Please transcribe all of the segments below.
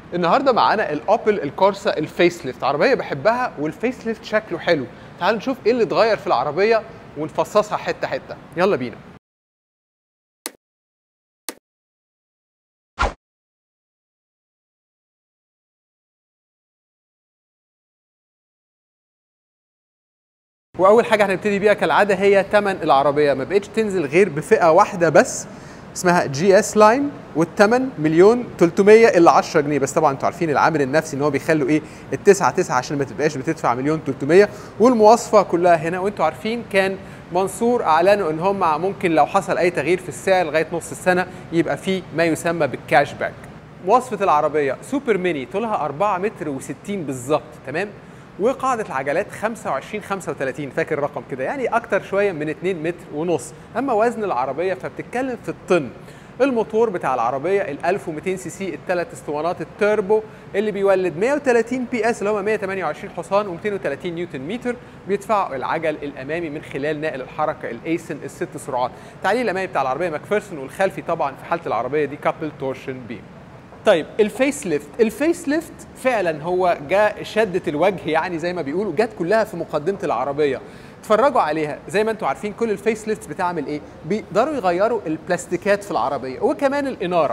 النهارده معانا الاوبل الكورسا الفيس ليفت عربيه بحبها والفيس ليفت شكله حلو تعالوا نشوف ايه اللي اتغير في العربيه ونفصصها حته حته يلا بينا واول حاجه هنبتدي بيها كالعاده هي ثمن العربيه ما بقتش تنزل غير بفئه واحده بس اسمها جي اس لاين والثمن مليون 300 الا 10 جنيه بس طبعا انتوا عارفين العامل النفسي ان هو بيخلوا ايه التسعة تسعة عشان ما تبقاش بتدفع مليون 300 والمواصفه كلها هنا وانتوا عارفين كان منصور اعلنوا ان هم ممكن لو حصل اي تغيير في السعر لغايه نص السنه يبقى في ما يسمى بالكاش باك مواصفه العربيه سوبر ميني طولها 4 متر و60 بالظبط تمام وقاعدة العجلات 25 35 فاكر الرقم كده يعني أكتر شوية من 2 متر ونص أما وزن العربية فبتتكلم في الطن الموتور بتاع العربية ال 1200 سي سي الثلاث اسطوانات التوربو اللي بيولد 130 بي اس اللي هم 128 حصان و230 نيوتن متر بيدفعوا العجل الامامي من خلال ناقل الحركه الايسن الست سرعات تعليل الامامي بتاع العربيه ماكفيرسون والخلفي طبعا في حاله العربيه دي كابل تورشن بيم طيب الفيس ليفت الفيس ليفت فعلا هو جاء شدة الوجه يعني زي ما بيقولوا جت كلها في مقدمة العربية اتفرجوا عليها زي ما انتم عارفين كل الفيس ليفت بتعمل ايه بيقدروا يغيروا البلاستيكات في العربية وكمان الإنارة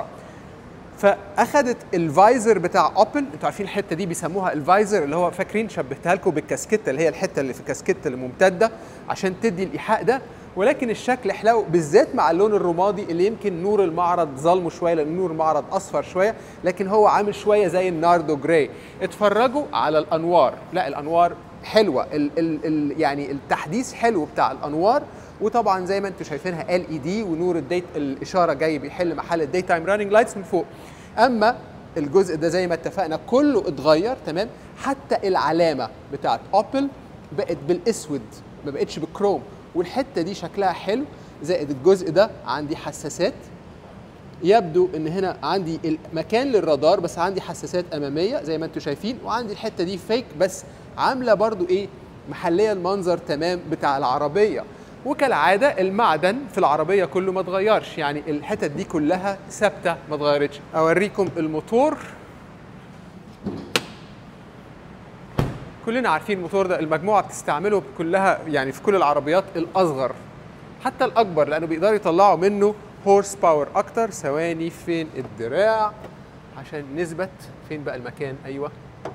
فاخدت الفايزر بتاع اوبل انتوا عارفين الحته دي بيسموها الفايزر اللي هو فاكرين شبهتها لكم بالكاسكته اللي هي الحته اللي في الكاسكته الممتده عشان تدي الايحاء ده ولكن الشكل حلو بالذات مع اللون الرمادي اللي يمكن نور المعرض ظلمه شويه لان نور المعرض اصفر شويه لكن هو عامل شويه زي الناردو جراي اتفرجوا على الانوار لا الانوار حلوه ال ال ال يعني التحديث حلو بتاع الانوار وطبعا زي ما انتم شايفينها ال اي دي ونور الديت الاشاره جاي بيحل محل الدي تايم راننج لايتس من فوق اما الجزء ده زي ما اتفقنا كله اتغير تمام حتى العلامه بتاعت اوبل بقت بالاسود ما بقتش بالكروم والحته دي شكلها حلو زائد الجزء ده عندي حساسات يبدو ان هنا عندي مكان للرادار بس عندي حساسات اماميه زي ما انتم شايفين وعندي الحته دي فيك بس عامله برضو ايه محليه المنظر تمام بتاع العربيه وكالعاده المعدن في العربيه كله ما اتغيرش يعني الحتت دي كلها ثابته ما اتغيرتش اوريكم الموتور كلنا عارفين الموتور ده المجموعه بتستعمله كلها يعني في كل العربيات الاصغر حتى الاكبر لانه بيقدروا يطلعوا منه هورس باور اكتر ثواني فين الدراع عشان نثبت فين بقى المكان ايوه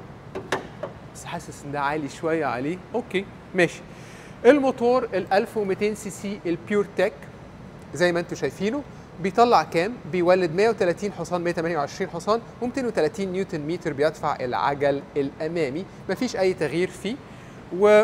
بس حاسس ان ده عالي شويه عليه اوكي ماشي الموتور ال 1200 سي سي البيور تك زي ما انتم شايفينه بيطلع كام؟ بيولد 130 حصان 128 حصان و230 نيوتن متر بيدفع العجل الامامي مفيش اي تغيير فيه و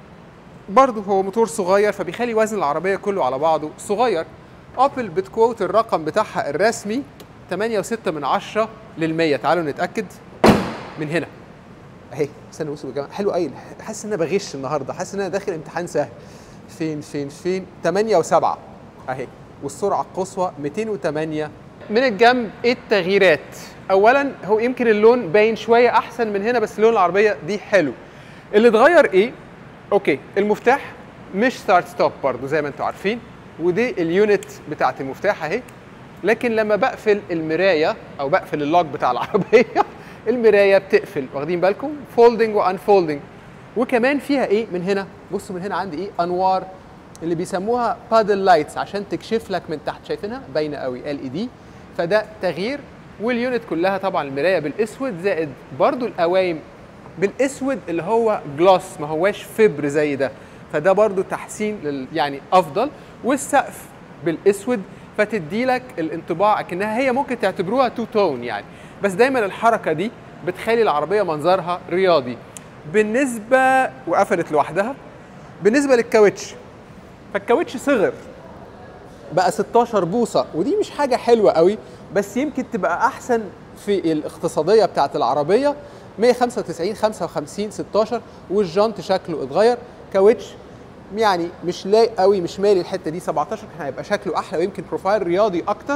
برضه هو موتور صغير فبيخلي وزن العربيه كله على بعضه صغير اوبل بتكوت الرقم بتاعها الرسمي 8.6 من 10 للمية تعالوا نتاكد من هنا اهي استنى بصوا يا جماعه حلو قوي حاسس ان انا بغش النهارده حاسس ان انا داخل امتحان سهل فين فين فين 8 و7 اهي والسرعه القصوى 208 من الجنب ايه التغييرات اولا هو يمكن اللون باين شويه احسن من هنا بس لون العربيه دي حلو اللي اتغير ايه اوكي المفتاح مش ستارت ستوب برضو زي ما انتم عارفين ودي اليونت بتاعت المفتاح اهي لكن لما بقفل المرايه او بقفل اللوك بتاع العربيه المرايه بتقفل واخدين بالكم فولدنج وانفولدنج وكمان فيها ايه من هنا بصوا من هنا عندي ايه انوار اللي بيسموها بادل لايتس عشان تكشف لك من تحت شايفينها باينه قوي ال اي دي فده تغيير واليونت كلها طبعا المرايه بالاسود زائد برضو القوايم بالاسود اللي هو جلوس ما هواش فبر زي ده فده برضو تحسين لل يعني افضل والسقف بالاسود فتدي لك الانطباع اكنها هي ممكن تعتبروها تو تون يعني بس دايما الحركه دي بتخلي العربيه منظرها رياضي بالنسبه وقفلت لوحدها بالنسبه للكاوتش فالكاوتش صغر بقى 16 بوصه ودي مش حاجه حلوه قوي بس يمكن تبقى احسن في الاقتصاديه بتاعه العربيه 195 55 16 والجنط شكله اتغير كاوتش يعني مش لايق قوي مش مالي الحته دي 17 كان هيبقى شكله احلى ويمكن بروفايل رياضي اكتر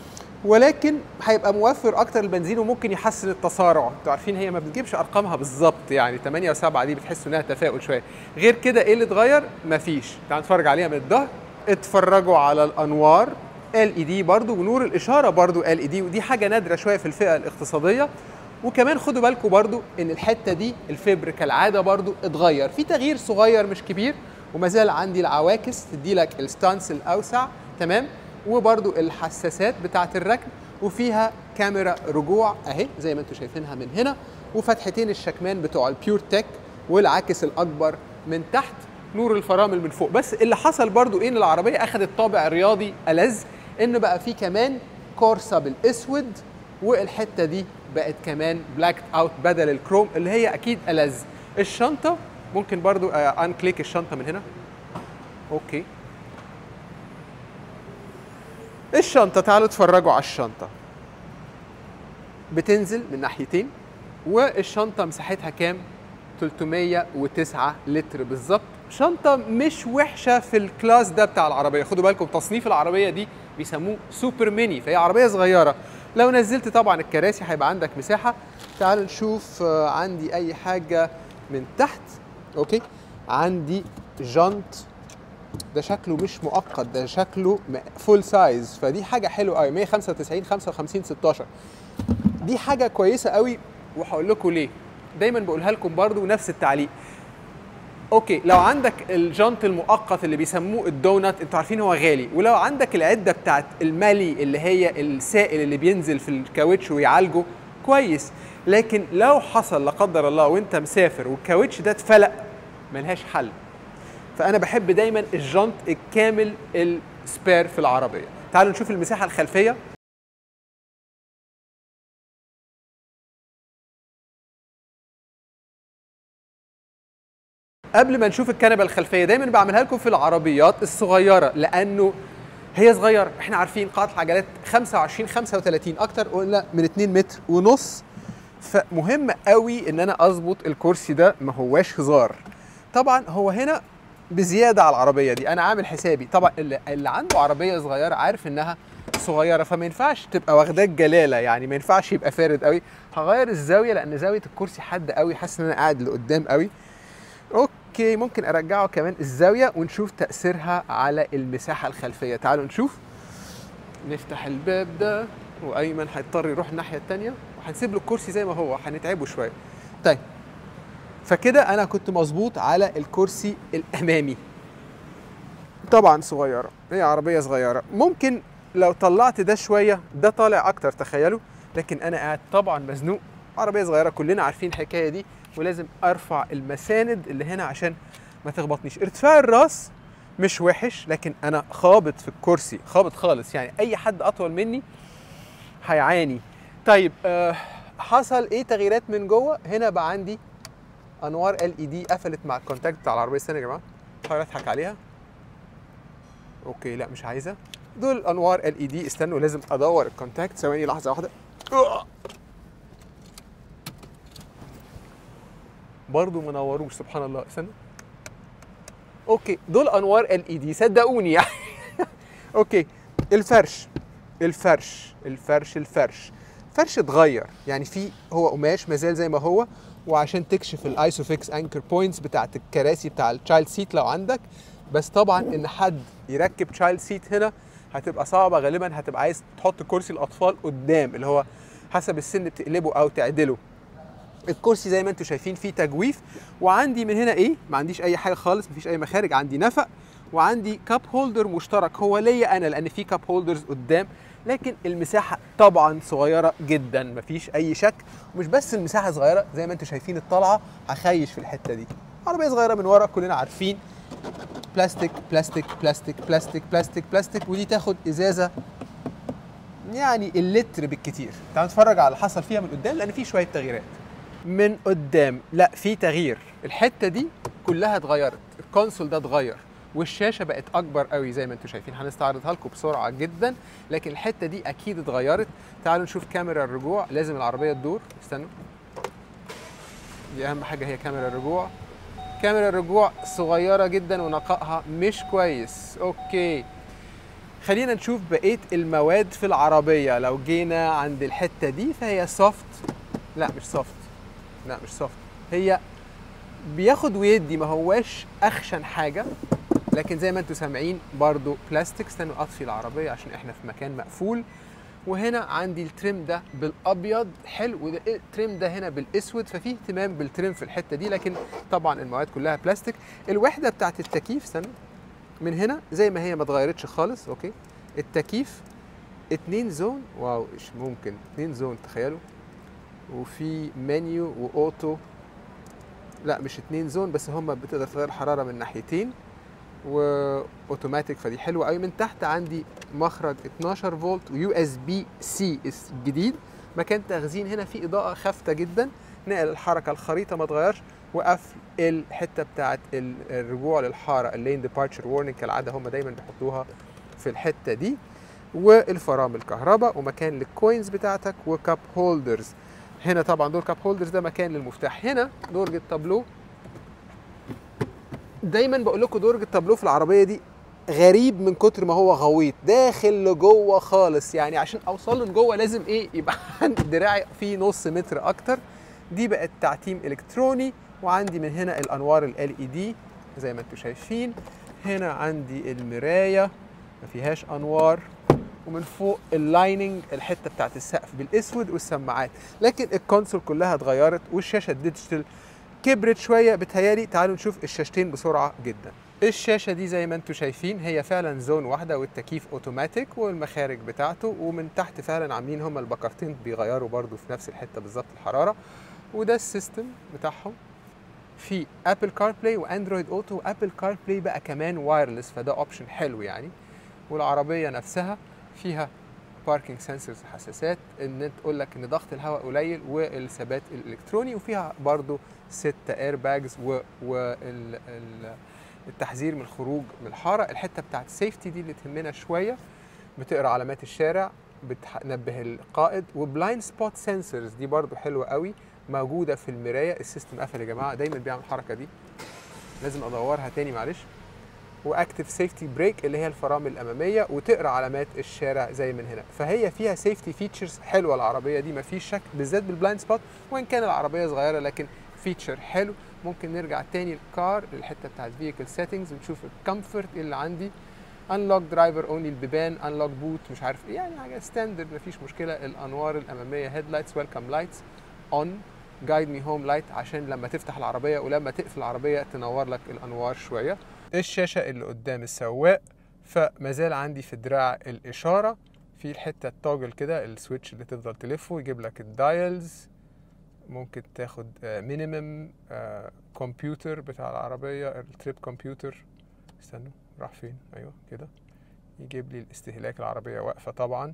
ولكن هيبقى موفر اكتر البنزين وممكن يحسن التسارع انتوا عارفين هي ما بتجيبش ارقامها بالظبط يعني 8 و7 دي بتحسوا انها تفاؤل شويه غير كده ايه اللي اتغير مفيش تعالوا نتفرج عليها من الظهر اتفرجوا على الانوار ال اي دي برضو ونور الاشاره برضو ال اي دي ودي حاجه نادره شويه في الفئه الاقتصاديه وكمان خدوا بالكم برضو ان الحته دي الفبر كالعاده برضو اتغير في تغيير صغير مش كبير وما زال عندي العواكس تدي لك الستانس الاوسع تمام وبرضو الحساسات بتاعه الركن وفيها كاميرا رجوع اهي زي ما انتم شايفينها من هنا وفتحتين الشكمان بتوع البيور تك والعاكس الاكبر من تحت نور الفرامل من فوق بس اللي حصل برضو ايه ان العربيه اخذت طابع رياضي ألذ ان بقى في كمان كورسا بالاسود والحته دي بقت كمان بلاك اوت بدل الكروم اللي هي اكيد ألذ الشنطه ممكن برضو انكليك الشنطه من هنا اوكي الشنطه تعالوا اتفرجوا على الشنطه بتنزل من ناحيتين والشنطه مساحتها كام 309 لتر بالظبط شنطة مش وحشة في الكلاس ده بتاع العربية خدوا بالكم تصنيف العربية دي بيسموه سوبر ميني فهي عربية صغيرة لو نزلت طبعا الكراسي هيبقى عندك مساحة تعالوا نشوف آه، عندي أي حاجة من تحت أوكي عندي جنط ده شكله مش مؤقت ده شكله فول سايز فدي حاجة حلوة قوي 195 55 16 دي حاجة كويسة قوي وهقول لكم ليه دايما بقولها لكم برضو نفس التعليق اوكي لو عندك الجنط المؤقت اللي بيسموه الدونات انتوا عارفين هو غالي ولو عندك العده بتاعت المالي اللي هي السائل اللي بينزل في الكاوتش ويعالجه كويس لكن لو حصل لا قدر الله وانت مسافر والكاوتش ده اتفلق ملهاش حل فانا بحب دايما الجنط الكامل السبير في العربيه تعالوا نشوف المساحه الخلفيه قبل ما نشوف الكنبه الخلفيه دايما بعملها لكم في العربيات الصغيره لانه هي صغيره احنا عارفين قاعده العجلات 25 35 اكتر قلنا من 2 متر ونص فمهم قوي ان انا اظبط الكرسي ده ما هواش هزار طبعا هو هنا بزياده على العربيه دي انا عامل حسابي طبعا اللي, اللي عنده عربيه صغيره عارف انها صغيره فما ينفعش تبقى واخداك جلاله يعني ما ينفعش يبقى فارد قوي هغير الزاويه لان زاويه الكرسي حد قوي حاسس ان انا قاعد لقدام قوي اوكي ممكن ارجعه كمان الزاويه ونشوف تاثيرها على المساحه الخلفيه تعالوا نشوف نفتح الباب ده وايمن هيضطر يروح الناحيه الثانيه وهنسيب له الكرسي زي ما هو هنتعبه شويه طيب فكده انا كنت مظبوط على الكرسي الامامي طبعا صغيره هي عربيه صغيره ممكن لو طلعت ده شويه ده طالع اكتر تخيلوا لكن انا قاعد طبعا مزنوق عربيه صغيره كلنا عارفين الحكايه دي ولازم ارفع المساند اللي هنا عشان ما تخبطنيش ارتفاع الراس مش وحش لكن انا خابط في الكرسي خابط خالص يعني اي حد اطول مني هيعاني طيب آه حصل ايه تغييرات من جوه هنا بقى عندي انوار ال اي دي قفلت مع الكونتاكت بتاع العربيه استنى يا جماعه حاول اضحك عليها اوكي لا مش عايزه دول انوار ال اي دي استنوا لازم ادور الكونتاكت ثواني لحظه واحده برضه ما نوروش سبحان الله استنى اوكي دول انوار ال اي دي صدقوني يعني اوكي الفرش الفرش الفرش الفرش فرش اتغير يعني في هو قماش مازال زي ما هو وعشان تكشف الايسوفيكس انكر بوينتس بتاعت الكراسي بتاع التشايلد سيت لو عندك بس طبعا ان حد يركب تشايلد سيت هنا هتبقى صعبه غالبا هتبقى عايز تحط كرسي الاطفال قدام اللي هو حسب السن بتقلبه او تعدله الكرسي زي ما انتم شايفين فيه تجويف وعندي من هنا ايه ما عنديش اي حاجه خالص مفيش اي مخارج عندي نفق وعندي كاب هولدر مشترك هو ليا انا لان في كاب هولدرز قدام لكن المساحه طبعا صغيره جدا مفيش اي شك ومش بس المساحه صغيره زي ما انتم شايفين الطلعه هخيش في الحته دي عربيه صغيره من ورا كلنا عارفين بلاستيك بلاستيك بلاستيك بلاستيك بلاستيك بلاستيك ودي تاخد ازازه يعني اللتر بالكتير تعالوا نتفرج على اللي حصل فيها من قدام لان في شويه تغييرات من قدام لا في تغيير الحته دي كلها اتغيرت الكونسول ده اتغير والشاشه بقت اكبر قوي زي ما انتم شايفين هنستعرضها لكم بسرعه جدا لكن الحته دي اكيد اتغيرت تعالوا نشوف كاميرا الرجوع لازم العربيه تدور استنوا دي اهم حاجه هي كاميرا الرجوع كاميرا الرجوع صغيره جدا ونقائها مش كويس اوكي خلينا نشوف بقيه المواد في العربيه لو جينا عند الحته دي فهي سوفت لا مش سوفت لا مش سوفت هي بياخد ويدي ما هواش اخشن حاجه لكن زي ما انتم سامعين برضو بلاستيك استنوا اطفي العربيه عشان احنا في مكان مقفول وهنا عندي التريم ده بالابيض حلو وده التريم ده هنا بالاسود ففي اهتمام بالتريم في الحته دي لكن طبعا المواد كلها بلاستيك الوحده بتاعت التكييف استنى من هنا زي ما هي ما اتغيرتش خالص اوكي التكييف اتنين زون واو مش ممكن اتنين زون تخيلوا وفي منيو واوتو لا مش اتنين زون بس هم بتقدر تغير الحراره من ناحيتين واوتوماتيك فدي حلوه قوي من تحت عندي مخرج 12 فولت ويو اس بي سي جديد مكان تخزين هنا في اضاءه خافته جدا نقل الحركه الخريطه ما اتغيرش وقفل الحته بتاعت ال- الرجوع للحاره اللين ديبارتشر وورنينج كالعاده هم دايما بيحطوها في الحته دي والفرامل كهرباء ومكان للكوينز بتاعتك وكاب هولدرز هنا طبعا دول كاب هولدرز ده مكان للمفتاح هنا درج التابلو دايما بقول لكم درج التابلو في العربيه دي غريب من كتر ما هو غويط داخل لجوه خالص يعني عشان اوصل له لجوه لازم ايه يبقى عندي دراعي فيه نص متر اكتر دي بقت تعتيم الكتروني وعندي من هنا الانوار ال اي دي زي ما انتم شايفين هنا عندي المرايه ما فيهاش انوار ومن فوق اللايننج الحته بتاعت السقف بالاسود والسماعات لكن الكونسول كلها اتغيرت والشاشه الديجيتال كبرت شويه بتهيالي تعالوا نشوف الشاشتين بسرعه جدا الشاشه دي زي ما انتم شايفين هي فعلا زون واحده والتكييف اوتوماتيك والمخارج بتاعته ومن تحت فعلا عاملين هما البكرتين بيغيروا برضو في نفس الحته بالظبط الحراره وده السيستم بتاعهم في ابل كار بلاي واندرويد اوتو وابل كار بلاي بقى كمان وايرلس فده اوبشن حلو يعني والعربيه نفسها فيها باركينج سنسورز حساسات ان تقول لك ان ضغط الهواء قليل والثبات الالكتروني وفيها برضو ست اير باجز والتحذير من الخروج من الحاره الحته بتاعت السيفتي دي اللي تهمنا شويه بتقرا علامات الشارع بتنبه القائد وبلايند سبوت سنسورز دي برضو حلوه قوي موجوده في المرايه السيستم قفل يا جماعه دايما بيعمل الحركه دي لازم ادورها تاني معلش واكتف سيفتي بريك اللي هي الفرامل الاماميه وتقرا علامات الشارع زي من هنا فهي فيها سيفتي فيتشرز حلوه العربيه دي مفيش شك بالذات بالبلايند سبوت وان كان العربيه صغيره لكن فيتشر حلو ممكن نرجع تاني الكار للحته بتاعت فيكل سيتنجز ونشوف الكمفورت اللي عندي انلوك درايفر اونلي البيبان انلوك بوت مش عارف ايه يعني حاجه ستاندرد مفيش مشكله الانوار الاماميه هيد لايتس ويلكم لايتس اون جايد مي هوم لايت عشان لما تفتح العربيه ولما تقفل العربيه تنور لك الانوار شويه الشاشه اللي قدام السواق فما زال عندي في دراع الاشاره في الحته التوجل كده السويتش اللي تفضل تلفه يجيب لك الدايلز ممكن تاخد مينيمم كمبيوتر بتاع العربيه التريب كمبيوتر استنوا راح فين ايوه كده يجيب لي الاستهلاك العربيه واقفه طبعا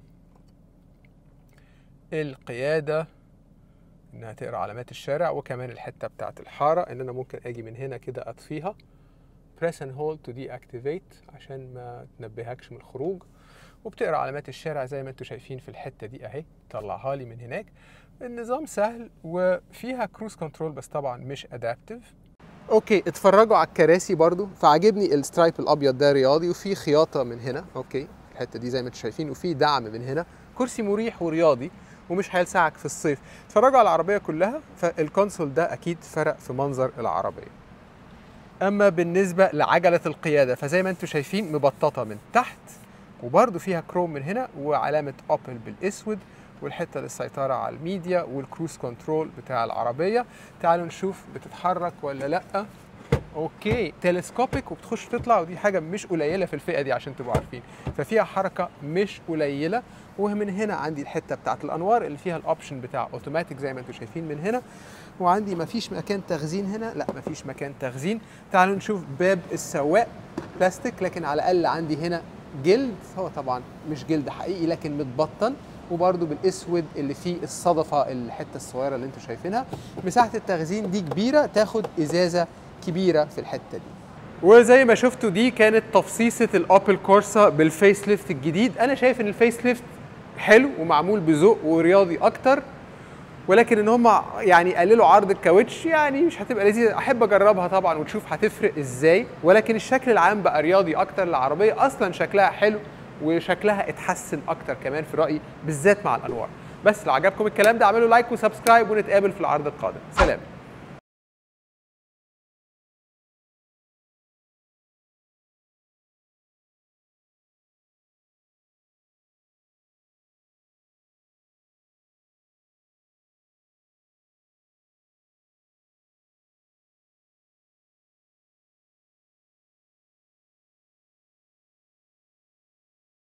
القياده انها تقرا علامات الشارع وكمان الحته بتاعه الحاره ان انا ممكن اجي من هنا كده اطفيها press and hold to deactivate عشان ما تنبهكش من الخروج وبتقرا علامات الشارع زي ما انتم شايفين في الحته دي اهي طلعها لي من هناك النظام سهل وفيها كروز كنترول بس طبعا مش ادابتيف اوكي اتفرجوا على الكراسي برضو فعجبني السترايب الابيض ده رياضي وفي خياطه من هنا اوكي الحته دي زي ما انتم شايفين وفي دعم من هنا كرسي مريح ورياضي ومش هيلسعك في الصيف اتفرجوا على العربيه كلها فالكونسول ده اكيد فرق في منظر العربيه اما بالنسبه لعجله القياده فزي ما انتم شايفين مبططه من تحت وبرده فيها كروم من هنا وعلامه ابل بالاسود والحته للسيطره على الميديا والكروز كنترول بتاع العربيه تعالوا نشوف بتتحرك ولا لا اوكي تلسكوبيك وبتخش تطلع ودي حاجه مش قليله في الفئه دي عشان تبقوا عارفين ففيها حركه مش قليله ومن هنا عندي الحته بتاعت الانوار اللي فيها الاوبشن بتاع اوتوماتيك زي ما انتم شايفين من هنا وعندي مفيش مكان تخزين هنا لا مفيش مكان تخزين تعالوا نشوف باب السواق بلاستيك لكن على الاقل عندي هنا جلد هو طبعا مش جلد حقيقي لكن متبطن وبرده بالاسود اللي فيه الصدفه الحته الصغيره اللي انتم شايفينها مساحه التخزين دي كبيره تاخد ازازه كبيره في الحته دي وزي ما شفتوا دي كانت تفصيصه الاوبل كورسا بالفيس ليفت الجديد انا شايف ان الفيس ليفت حلو ومعمول بذوق ورياضي اكتر ولكن ان هم يعني يقللوا عرض الكاوتش يعني مش هتبقى لذيذه احب اجربها طبعا وتشوف هتفرق ازاي ولكن الشكل العام بقى رياضي اكتر العربيه اصلا شكلها حلو وشكلها اتحسن اكتر كمان في رايي بالذات مع الانوار بس لو عجبكم الكلام ده اعملوا لايك وسبسكرايب ونتقابل في العرض القادم سلام